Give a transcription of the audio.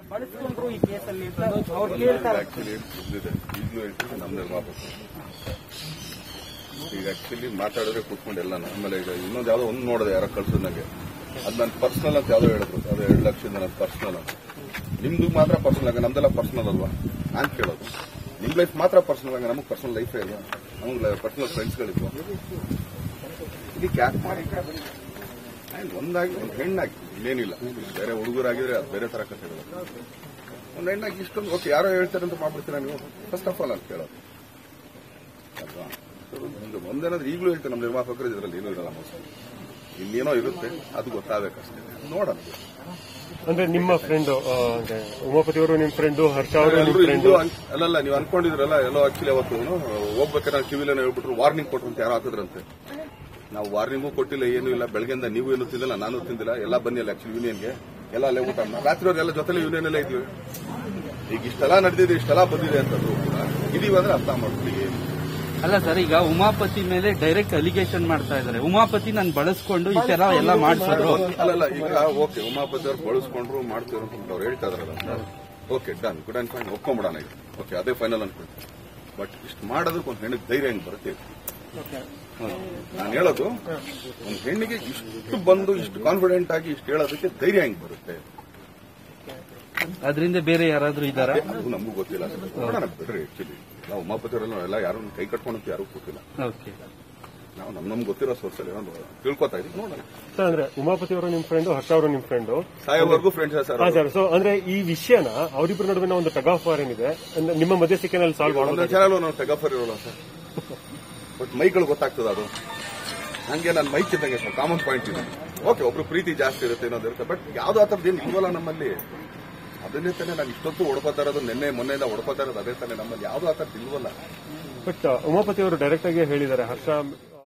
ಬಳಸ್ಕೊಂಡ್ರು ಈ ಕೇಸಲ್ಲಿ ಅಂತ ಅವ್ರು ಕೇಳ್ತಾರೆ ಆಕ್ಚುಲಿ ಇದಿದೆ ಈಗಲೂ ಹೇಳ್ತೀನಿ ನಮ್ಮ ನಿರ್ಮಾಪಕ ಈಗ ಆಕ್ಚುಲಿ ಮಾತಾಡಿದ್ರೆ ಕೂತ್ಕೊಂಡು ಎಲ್ಲ ಆಮೇಲೆ ಈಗ ಇನ್ನೊಂದು ಯಾವ್ದೋ ಒಂದು ನೋಡಿದೆ ಯಾರೋ ಕಳ್ಸಿದ್ ನಂಗೆ ಅದು ನನ್ನ ಪರ್ಸನಲ್ ಅಂತ ಯಾವ್ದೋ ಹೇಳಿದ್ರು ಅದು ಎರಡು ಲಕ್ಷದಿಂದ ನನ್ನ ಪರ್ಸನಲ್ ಅಂತ ನಿಮ್ದು ಮಾತ್ರ ಪರ್ಸನಲ್ ಆಗ ನಮ್ದೆಲ್ಲ ಪರ್ಸನಲ್ ಅಲ್ವಾ ನಾನ್ ಕೇಳೋದು ನಿಮ್ ಲೈಫ್ ಮಾತ್ರ ಪರ್ಸನಲ್ ಆಗ ನಮಗೆ ಪರ್ಸನಲ್ ಲೈಫೇ ಇಲ್ಲ ನಮಗೆ ಪರ್ಸನಲ್ ಫ್ರೆಂಡ್ಸ್ಗಳಿದ್ವು ಇದಕ್ಕೆ ಯಾಕೆ ಮಾಡಿ ಆಯ್ತು, ಒಂದಾಗಿ ಒಂದು ಹೆಣ್ಣಾಗಿ ಇನ್ನೇನಿಲ್ಲ ಬೇರೆ ಹುಡುಗರಾಗಿದ್ರೆ ಅದು ಬೇರೆ ತರ ಕಥೆ ಒಂದು ಹೆಣ್ಣಾಗಿ ಇಷ್ಟೊಂದು ಓಕೆ ಯಾರೋ ಹೇಳ್ತಾರೆ ಅಂತ ಮಾಡ್ಬಿಡ್ತೀರಾ ನೀವು ಫಸ್ಟ್ ಆಫ್ ಆಲ್ ಅಂತ ಕೇಳೋದು ಅಲ್ವಾ So, ಒಂದು ಒಂದೇನಾದ್ರೂ ಈಗಲೂ ಹೇಳ್ತಾರೆ ನಮ್ಮ ನಿರ್ಮಾಪಕರು ಇದರಲ್ಲಿ ಏನೂ ಇರಲ್ಲ ಮೋಸ ಇನ್ನೇನೋ ಇರುತ್ತೆ ಅದು ಗೊತ್ತಾಗಬೇಕಷ್ಟೇ ನೋಡೋಣ ಅಂದ್ರೆ ನಿಮ್ಮ ಫ್ರೆಂಡ್ ಅಂದ್ರೆ ಉಮಾಪತಿ ಅವರು ನಿಮ್ ಫ್ರೆಂಡು ಹರ್ಷ ಅವರು ನಿಮ್ ಎಲ್ರು ಫ್ರೆಂಡ್ ಇದು ಅನ್- ಅಲ್ಲಲ್ಲ ನೀವು ಅನ್ಕೊಂಡಿದ್ರಲ್ಲ ಎಲ್ಲೋ ಆಕ್ಚುಲಿ ಅವತ್ತು ಹೋಗ್ಬೇಕಾದ್ರೆ ಕಿವಿಲೇನೋ ಹೇಳ್ಬಿಟ್ರು ವಾರ್ನಿಂಗ್ ಕೊಟ್ರು ಅಂತ ಯಾರೋ ಹಾಕಿದ್ರಂತೆ ನಾವು ವಾರ್ನಿಂಗೂ ಕೊಟ್ಟಿಲ್ಲ ಏನೂ ಇಲ್ಲ ಬೆಳಗ್ಗೆಯಿಂದ ನೀವು ಏನು ತಿಂದಿಲ್ಲ ನಾನು ತಿಂದಿಲ್ಲ ಎಲ್ಲ ಬನ್ನಿ ಅಲ್ಲ ಆಕ್ಚುಲಿ ಯೂನಿಯನ್ಗೆ ಎಲ್ಲ ಅಲ್ಲೇ ಊಟ ಮಾಡಿ ರಾತ್ರಿ ಅವ್ರೆಲ್ಲ ಜೊತೆಲೆ ಯೂನಿಯನ್ ಎಲ್ಲ ಇದ್ವಿ ಈಗ ಇಷ್ಟೆಲ್ಲ ನಡೆದಿದೆ ಇಷ್ಟೆಲ್ಲ ಬಂದಿದೆ ಅಂತಂದ್ರು ಕೂಡ ಇದೀವಿ ಅಂದ್ರೆ ಅರ್ಥ ಮಾಡ್ತೀವಿ ಅಲ್ಲ ಸರ್ ಈಗ ಉಮಾಪತಿ ಮೇಲೆ ಡೈರೆಕ್ಟ್ ಅಲಿಗೇಷನ್ ಮಾಡ್ತಾ ಇದ್ದಾರೆ ಉಮಾಪತಿ ನಾನು ಬಳಸ್ಕೊಂಡು ಈ ತರ ಎಲ್ಲ ಮಾಡಿಸಿದ್ರು ಅಲ್ಲಲ್ಲ ಈಗ ಓಕೆ ಉಮಾಪತಿ ಅವ್ರು ಬಳಸ್ಕೊಂಡ್ರು ಮಾಡ್ತಿದ್ರು ಅಂತ ಅವ್ರು ಹೇಳ್ತಾ ಇದಾರಲ್ಲ okay done good and fine ಒಪ್ಕೊಂಬಿಡೋಣ ಈಗ ಓಕೆ ಅದೇ ಫೈನಲ್ ಅನ್ಕೊಳ್ತೀನಿ ಬಟ್ ಇಷ್ಟು ಮಾಡೋದಕ್ಕೆ ಒಂದು ಹೆಣ್ಣಿಗೆ ಧೈರ್ಯ ಹೆಂಗ್ ಬರುತ್ತೆ ನಾನು ಹೇಳೋದು ಒಂದು ಹೆಣ್ಣಿಗೆ ಇಷ್ಟು ಬಂದು ಇಷ್ಟು ಕಾನ್ಫಿಡೆಂಟ್ ಆಗಿ ಇಷ್ಟು ಹೇಳೋದಕ್ಕೆ ಧೈರ್ಯ ಹೆಂಗ್ ಬರುತ್ತೆ ಅದರಿಂದ ಬೇರೆ ಯಾರಾದ್ರೂ ಇದ್ದಾರಾ ಅದು ನಮಗೂ ಗೊತ್ತಿಲ್ಲ ನೋಡೋಣ ಬಿಡ್ರಿ ಆಕ್ಚುಲಿ ನಾವು ಉಮಾಪತಿ ಅವರೆಲ್ಲ ಎಲ್ಲ ಯಾರು ಕೈ ಕಟ್ಕೊಂಡು ಯಾರು ಗೊತ್ತಿಲ್ಲ ಓಕೆ ನಾವು ನಮ್ ನಮ್ಗೆ ಗೊತ್ತಿರೋ ಸೋರ್ಸಲ್ಲಿ ಏನೋ ತಿಳ್ಕೊತಾ ಇದ್ದೀವಿ ನೋಡೋಣ ಸರ್ ಅಂದ್ರೆ ಉಮಾಪತಿ ಅವರು ನಿಮ್ ಫ್ರೆಂಡು ಹರ್ಷ ಅವರು ನಿಮ್ ಫ್ರೆಂಡು ಸಾಯೋವರೆಗೂ ಫ್ರೆಂಡ್ಸ್ ಸರ್ ಹಾ ಸರ್ ಸೊ ಅಂದ್ರೆ ಈ ವಿಷಯನ ಅವರಿಬ್ಬರ ನಡುವಿನ ಒಂದು ಟಗ್ ಆಫ್ ವಾರ್ ಏನಿದೆ ಅಂದ್ರೆ ನಿಮ್ಮ ಮಧ್ಯಸ್ಥಿಕೆನಲ್ಲಿ ಸಾಲ್ವ್ ಮಾಡೋದು ಒಂದೊಂದು ಚಾನಲ್ ನಾವು ಟಗಫರ್ ಇರೋಲ್ಲ ಸರ್ ಬಟ್ ಮೈಗಳು ಗೊತ್ತಾಗ್ತದ ಅದು ಹಂಗೆ ನನ್ನ ಮೈಕ್ ಇದ್ದಂಗೆ ಸರ್ ಕಾಮನ್ ಪಾಯಿಂಟ್ ಇದೆ ಓಕೆ ಒಬ್ರು ಪ್ರೀತಿ ಜಾಸ್ತಿ ಇರುತ್ತೆ ಅನ್ನೋದು ಇರುತ್ತೆ ಬಟ್ ಯಾವ್ದು ಆ ಥರದ್ದು ಏನು ಇಲ್ವಲ್ಲ ನಮ್ಮಲ್ಲಿ ಅದನ್ನೇ ತಾನೇ ನಾನು ಇಷ್ಟೊತ್ತು ಹೊಡ್ಕೋತಾ ಇರೋದು ನಿನ್ನೆ ಮೊನ್ನೆಯಿಂದ ಹೊಡ್ಕೋತಾ ಇರೋದು ಅದೇ ತಾನೇ ನಮ್ಮಲ್ಲಿ ಯಾವ್ದು ಆ ಥರದ್ದು ಇಲ್ವಲ್ಲ ಬಟ್ ಉಮಾಪತಿ ಅವರು ಡೈರೆಕ್ಟ್ ಆಗಿ ಹೇಳಿದ್ದಾರೆ ಹರ್ಷ